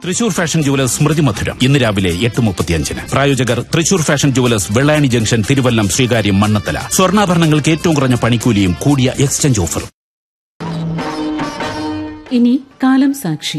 Thrissur fashion jewellers സ്മൃതി മധുരം ഇന്ന് രാവിലെ എട്ട് മുപ്പത്തിയഞ്ചിന് പ്രായോജകർ Thrissur fashion jewellers Vellayani junction Thiruvallam Sreekaryam Mannathala സ്വർണ്ണാഭരണങ്ങൾക്ക് ഏറ്റവും കുറഞ്ഞ പണിക്കൂലിയും കൂടിയ എക്സ്ചേഞ്ച് ഓഫറും ഇനി കാലം സാക്ഷി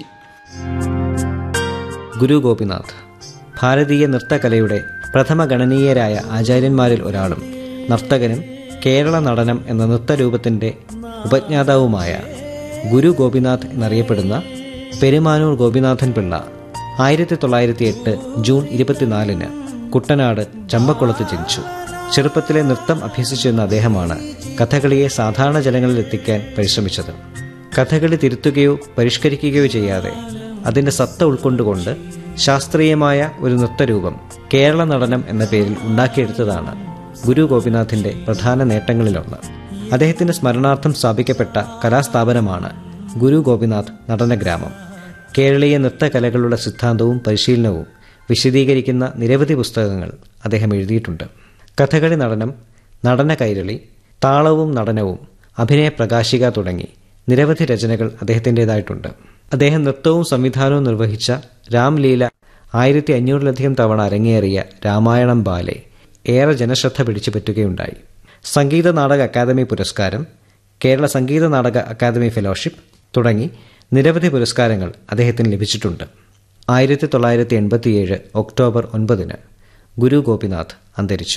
ഗുരു ഗോപിനാഥ് ഭാരതീയ നൃത്തകലയുടെ പ്രഥമ ഗണനീയരായ ആചാര്യന്മാരിൽ ഒരാളും നർത്തകനും കേരള നടനം എന്ന നൃത്തരൂപത്തിൻ്റെ ഉപജ്ഞാതാവുമായ ഗുരു ഗോപിനാഥ് എന്നറിയപ്പെടുന്ന പെരുമാനൂർ ഗോപിനാഥൻ പിള്ള ആയിരത്തി തൊള്ളായിരത്തി എട്ട് ജൂൺ ഇരുപത്തിനാലിന് കുട്ടനാട് ചമ്പക്കുളത്ത് ജനിച്ചു ചെറുപ്പത്തിലെ നൃത്തം അഭ്യസിച്ചിരുന്ന അദ്ദേഹമാണ് കഥകളിയെ സാധാരണ ജനങ്ങളിൽ എത്തിക്കാൻ പരിശ്രമിച്ചത് കഥകളി തിരുത്തുകയോ പരിഷ്കരിക്കുകയോ ചെയ്യാതെ അതിന്റെ സത്ത ഉൾക്കൊണ്ടുകൊണ്ട് ശാസ്ത്രീയമായ ഒരു നൃത്തരൂപം കേരള നടനം എന്ന പേരിൽ ഉണ്ടാക്കിയെടുത്തതാണ് ഗുരു ഗോപിനാഥിന്റെ പ്രധാന നേട്ടങ്ങളിലൊന്ന് അദ്ദേഹത്തിന്റെ സ്മരണാർത്ഥം സ്ഥാപിക്കപ്പെട്ട കലാസ്ഥാപനമാണ് ഗുരു ഗോപിനാഥ് നടനഗ്രാമം കേരളീയ നൃത്തകലകളുടെ സിദ്ധാന്തവും പരിശീലനവും വിശദീകരിക്കുന്ന നിരവധി പുസ്തകങ്ങൾ അദ്ദേഹം എഴുതിയിട്ടുണ്ട് കഥകളി നടനം നടന കൈരളി താളവും നടനവും അഭിനയ പ്രകാശിക തുടങ്ങി നിരവധി രചനകൾ അദ്ദേഹത്തിൻ്റെതായിട്ടുണ്ട് അദ്ദേഹം നൃത്തവും സംവിധാനവും നിർവഹിച്ച രാംലീല ആയിരത്തി അഞ്ഞൂറിലധികം തവണ അരങ്ങേറിയ രാമായണം ബാലെ ഏറെ ജനശ്രദ്ധ പിടിച്ചു പറ്റുകയുണ്ടായി സംഗീത നാടക അക്കാദമി പുരസ്കാരം കേരള സംഗീത നാടക അക്കാദമി ഫെലോഷിപ്പ് തുടങ്ങി നിരവധി പുരസ്കാരങ്ങൾ അദ്ദേഹത്തിന് ലഭിച്ചിട്ടുണ്ട് ആയിരത്തി തൊള്ളായിരത്തി എൺപത്തിയേഴ് ഒക്ടോബർ ഒൻപതിന് ഗുരു ഗോപിനാഥ് അന്തരിച്ചു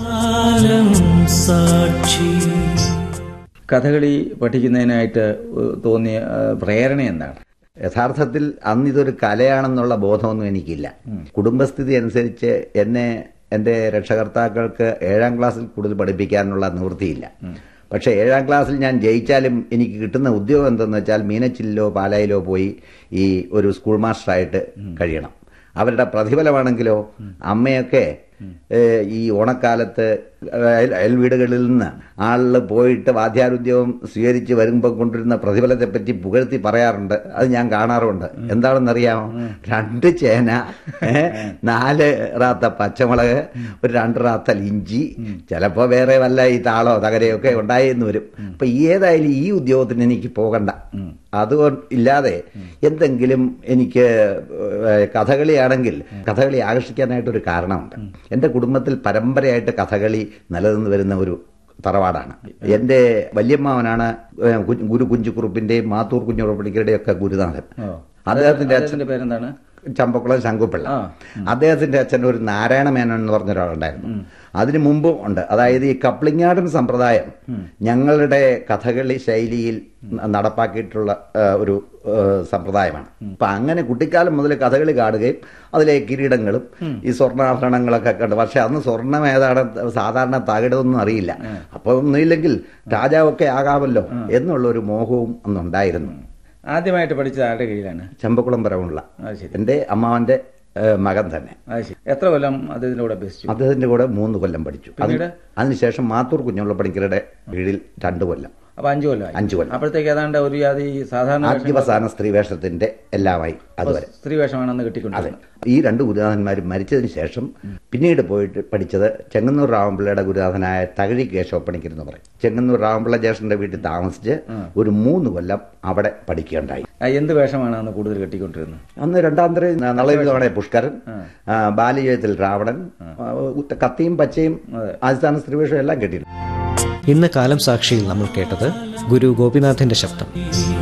കഥകളി പഠിക്കുന്നതിനായിട്ട് തോന്നിയ ആ, പ്രേരണ എന്താണ് യഥാർത്ഥത്തിൽ അന്ന് ഇതൊരു കലയാണെന്നുള്ള ബോധമൊന്നും എനിക്കില്ല കുടുംബസ്ഥിതി അനുസരിച്ച് എന്നെ എൻ്റെ രക്ഷകർത്താക്കൾക്ക് ഏഴാം ക്ലാസ്സിൽ കൂടുതൽ പഠിപ്പിക്കാനുള്ള നിവൃത്തിയില്ല പക്ഷേ ഏഴാം ക്ലാസ്സിൽ ഞാൻ ജയിച്ചാലും എനിക്ക് കിട്ടുന്ന ഉദ്യോഗം എന്തെന്ന് വെച്ചാൽ മീനച്ചിലിലോ പാലായിലോ പോയി ഈ ഒരു സ്കൂൾ മാസ്റ്ററായിട്ട് കഴിയണം അവരുടെ പ്രതിഫലമാണെങ്കിലോ അമ്മയൊക്കെ ഏഹ്, ഈ ഓണക്കാലത്ത് അയൽ അയൽ വീടുകളിൽ നിന്ന് ആളിൽ പോയിട്ട് വാദ്യാരുദ്യോഗം സ്വീകരിച്ച് വരുമ്പോൾ കൊണ്ടിരുന്ന പ്രതിഫലത്തെപ്പറ്റി പുകഴ്ത്തി പറയാറുണ്ട് അത് ഞാൻ കാണാറുണ്ട് എന്താണെന്നറിയാമോ രണ്ട് ചേന ഏഹ്, നാല് റാത്ത പച്ചമുളക് ഒരു രണ്ട് റാത്തൽ ഇഞ്ചി ചിലപ്പോൾ വേറെ വല്ല ഈ താളോ തകരയോ ഒക്കെ ഉണ്ടായി എന്ന് വരും അപ്പൊ ഏതായാലും ഈ ഉദ്യോഗത്തിന് എനിക്ക് പോകണ്ട അതുകൊണ്ട് ഇല്ലാതെ എന്തെങ്കിലും എനിക്ക് ഏഹ്, കഥകളിയാണെങ്കിൽ കഥകളി ആകർഷിക്കാനായിട്ടൊരു കാരണമുണ്ട് എൻ്റെ കുടുംബത്തിൽ പരമ്പരയായിട്ട് കഥകളി നിലനിന്ന് വരുന്ന ഒരു തറവാടാണ് എൻ്റെ വല്യമ്മാവനാണ് ഏഹ്, കു- ഗുരു കുഞ്ചുകുറുപ്പിന്റെയും മാത്തൂർ കുഞ്ഞുറപ്പടിക്കരുടെയും ഒക്കെ ഗുരുനാഥൻ അദ്ദേഹത്തിന്റെ അച്ഛൻ അദ്ദേഹത്തിന്റെ പേരെന്താണ് ചമ്പക്കുളം ശങ്കുപിള്ള അദ്ദേഹത്തിന്റെ അച്ഛൻ ഒരു നാരായണ മേനോൻ എന്ന് പറഞ്ഞ ഒരാളുണ്ടായിരുന്നു അതിനു മുമ്പും ഉണ്ട് അതായത് ഈ കപ്ലിങ്ങാടൻ സമ്പ്രദായം ഞങ്ങളുടെ കഥകളി ശൈലിയിൽ ന- നടപ്പാക്കിയിട്ടുള്ള ആ, ഒരു ആ, സമ്പ്രദായമാണ് അപ്പൊ അങ്ങനെ കുട്ടിക്കാലം മുതൽ കഥകളി കാണുകയും അതിലെ കിരീടങ്ങളും ഈ സ്വർണ്ണാഭരണങ്ങളൊക്കെ കണ്ട് പക്ഷെ അന്ന് സ്വർണം ഏതാണ് സാധാരണ തകിടൊന്നും അറിയില്ല അപ്പൊ ഒന്നുമില്ലെങ്കിൽ രാജാവൊക്കെ ആകാമല്ലോ എന്നുള്ള ഒരു മോഹവും അന്നുണ്ടായിരുന്നു ആദ്യമായിട്ട് പഠിച്ചത് ആരുടെ കീഴിലാണ് ചമ്പക്കുളം പരമുള്ള അത് ശരി എൻ്റെ അമ്മാവന്റെ ഏഹ്, മകൻ തന്നെ അത് ശരി എത്ര കൊല്ലം അദ്ദേഹത്തിന്റെ കൂടെ അഭ്യസിച്ചു അദ്ദേഹത്തിന്റെ കൂടെ മൂന്ന് കൊല്ലം പഠിച്ചു അത് പിന്നീട്? അതിനുശേഷം മാത്തൂർ കുഞ്ഞുള്ള പണിക്കരുടെ കീഴിൽ രണ്ടു കൊല്ലം അപ്പൊ അഞ്ചു കൊല്ലം അഞ്ചു കൊല്ലം. അപ്പോഴത്തേക്ക് ഏതാണ്ട് ഒരു ജാതി സാധാരണ വേഷങ്ങൾ- ആദ്യവസാന സ്ത്രീ വേഷത്തിന്റെ എല്ലാമായി അതുവരെ സ്ത്രീ വേഷമാണ് അന്ന് അതെ കിട്ടിക്കൊണ്ടിരുന്നത് ഈ രണ്ട് ഗുരുനാഥന്മാരും മരിച്ചതിന് ശേഷം പിന്നീട് പോയിട്ട് പഠിച്ചത് ചെങ്ങന്നൂർ രാമപിള്ളയുടെ ഗുരുനാഥനായ തകഴി കേശവപ്പണിക്കർ എന്ന് പറയും ചെങ്ങന്നൂർ രാമപിള്ള ജ്യേഷ്ഠന്റെ വീട്ടിൽ താമസിച്ച് ഒരു മൂന്ന് കൊല്ലം അവിടെ പഠിക്കുകയുണ്ടായി ആ, എന്ത് വേഷമാണ് അന്ന് കൂടുതൽ കെട്ടിക്കൊണ്ടിരുന്നത് അന്ന് രണ്ടാം തരം നളവിധമാണ് പുഷ്കരൻ ആ, ബാലിജയത്തിൽ രാവണൻ ആ, ഉത്ത- കത്തിയും പച്ചയും ആസ്ഥാന സ്ത്രീവേഷം എല്ലാം കെട്ടിയിരുന്നു ഇന്ന് കാലം സാക്ഷിയിൽ നമ്മൾ കേട്ടത് ഗുരു ഗോപിനാഥിന്റെ ശബ്ദം